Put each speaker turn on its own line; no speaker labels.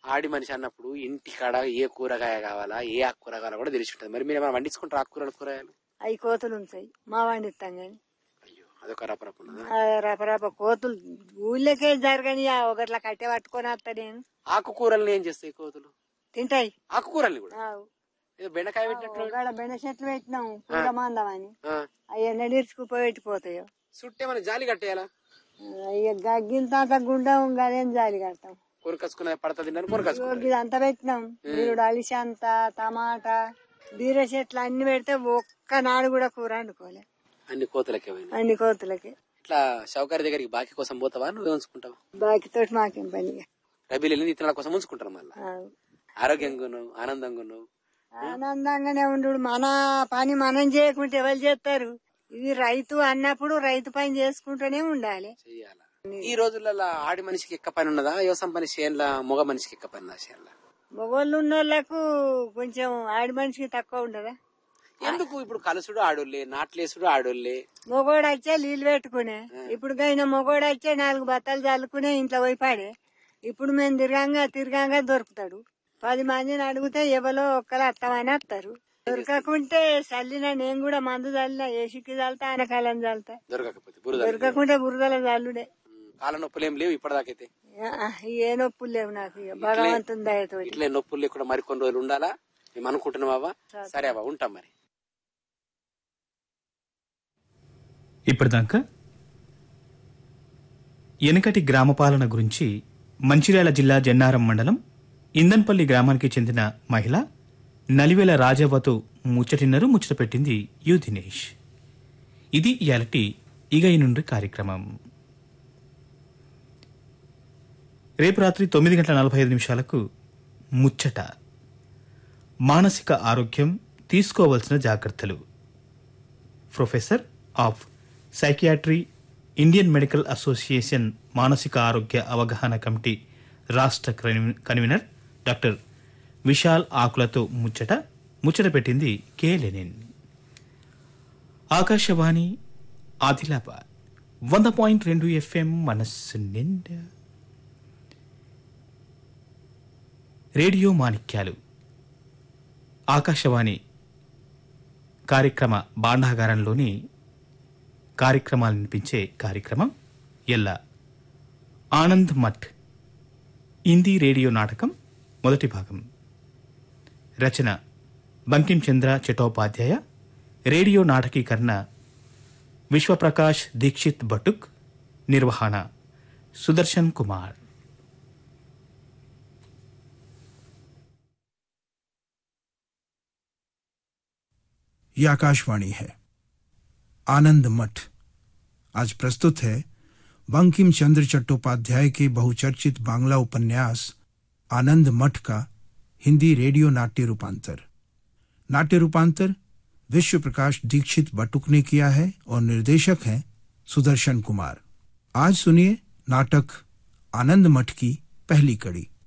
ఆడి మనిషి అన్నప్పుడు ఇంటి కాడ ఏ కూరగాయ కావాలా ఏ ఆకుకూర కావాలా కూడా తెలిసి ఉంటుంది మరి మీరు ఏమైనా వండించుకుంటారు ఆకుకూరలు కూరగాయలు
అవి కోతులు ఉంటాయి మా వండిస్తాం కానీ
అయ్యో అదొక రపరపు ఉన్నదా
ఆ రపరప కోతులు ఊళ్ళకే జరగని ఒకట్లా కట్టె పట్టుకొని వస్తా నేను
ఆకుకూరల్ని ఏం చేస్తాయి కోతులు
తింటాయి
ఆకుకూరల్ని కూడా
ఆవు.
ఏదో బెండకాయ పెట్టినట్టు
ఒకవేళ బెండ చెట్లు పెట్టినాం పూల మందమని
ఆ.
అవి ఎండడిర్చుకుపోయి పెట్టిపోతాయో
చుట్టేమైనా జాలి కట్టేయాలా
ఇక గగ్గింత అంత గుండం గదేం జాలి కడతాం
కొరకసుకునే పడతా తిన్నాను కొరకసుకున్నారు
ఇదంతా పెట్టినాం బీరుడు అలిసంత టమాటా బీర చెట్లు అన్ని పెడితే ఒక్క నాడు కూడా కూర వండుకోలే
అన్ని కోతులకే పోయినా
అన్ని కోతులకి
ఇట్లా షౌకరి దగ్గరికి బాకీ కోసం పోతావా నువ్వు ఉంచుకుంటావా
బాకితోటి మాకేం పని ఇక.
రబీలు వెళ్ళి ఇతరుల కోసం ఉంచుకుంటారు మళ్ళీ
ఆవు.
ఆరోగ్యంగా ఉన్నావు ఆనందంగా ఉన్నావు
ఆనందంగానే ఉండు మన పని మనం చేయకుంటే ఎవరు చేస్తారు ఇది రైతు అన్నప్పుడు రైతు పని చేసుకుంటూనే ఉండాలి
చెయ్యాలా ఈ రోజులలో ఆడి మనిషికి ఎక్క పని ఉన్నదా వ్యవసాయం పని చేయాల మగ మనిషికి ఎక్క పని చేయాల
మొగోళ్ళు ఉన్న వాళ్ళకు కొంచెం ఆడి మనిషికి తక్కువ ఉండదా
ఎందుకు ఇప్పుడు కలుసుడు ఆడోళ్ళే నాట్లేసుడు ఆడోళ్ళే
మొగోడు వచ్చే నీళ్ళు పెట్టుకునే ఇప్పుడు గైన మొగోడు వచ్చే నాలుగు బత్తాలు చల్లుకునే ఇంట్లో పోయి పాడే ఇప్పుడు మేము తిరగంగా తిరగంగా దొరుకుతాడు పది మందిని అడిగితే ఎవరో ఒక్కరు అత్తమని వస్తారు దొరకకుంటే చల్లిన నేను కూడా మందు చల్లిన ఏసికి చల్లుతా ఆనకాలం చల్లుతా
దొరకకపోతే బురద
దొరకకుంటే బురదల చల్లుడే
కాళ్ళ నొప్పులు ఏం లేవు ఇప్పటిదాకైతే
ఆ, ఏ నొప్పులు లేవు నాకు ఇక భగవంతుని దయతో
ఇట్లే నొప్పులు లేకుండా మరి కొన్ని రోజులు ఉండాలా మేము అనుకుంటున్నాం అవ్వ సరే అవ్వ ఉంటాం మరి
ఇప్పటిదాకా ఎనకటి గ్రామపాలన గురించి మంచిర్యాల జిల్లా జన్నారం మండలం ఇందన్పల్లి గ్రామానికి చెందిన మహిళ నలివేల రాజవతు ముచ్చటిన్నరు ముచ్చట పెట్టింది యు దినేష్ ఇది ఇయాలటి ఇగై నుండి కార్యక్రమం రేపు రాత్రి తొమ్మిది గంటల నలభై ఐదు నిమిషాలకు ముచ్చట మానసిక ఆరోగ్యం తీసుకోవలసిన జాగ్రత్తలు professor of psychiatry Indian medical association మానసిక ఆరోగ్య అవగాహన కమిటీ రాష్ట్ర కన్వీ- కన్వీనర్ డాక్టర్ విశాల్ ఆకులతో ముచ్చట ముచ్చట పెట్టింది కె లెనిన్ ఆకాశవాణి ఆదిలాబాద్ వంద పాయింట్ రెండు ఎఫ్ఎం మనస్సు నిండా రేడియో మాణిక్యాలు ఆకాశవాణి కార్యక్రమ భాండాగారంలోని కార్యక్రమాలు వినిపించే కార్యక్రమం ఎల్ల ఆనంద్ మఠ్ హిందీ రేడియో నాటకం మొదటి భాగం రచన బంకిం చంద్ర చటోపాధ్యాయ రేడియో నాటకీకరణ విశ్వప్రకాష్ దీక్షిత్ భటుక్ నిర్వహణ సుదర్శన్ కుమార్
ये आकाशवाणी है आनंद मठ आज प्रस्तुत है बंकिम चंद्र चट्टोपाध्याय के बहुचर्चित बांग्ला उपन्यास आनंद मठ का हिंदी रेडियो नाट्य रूपांतर नाट्य रूपांतर विश्व प्रकाश दीक्षित बटुक ने किया है और निर्देशक हैं सुदर्शन कुमार आज सुनिए नाटक आनंद मठ की पहली कड़ी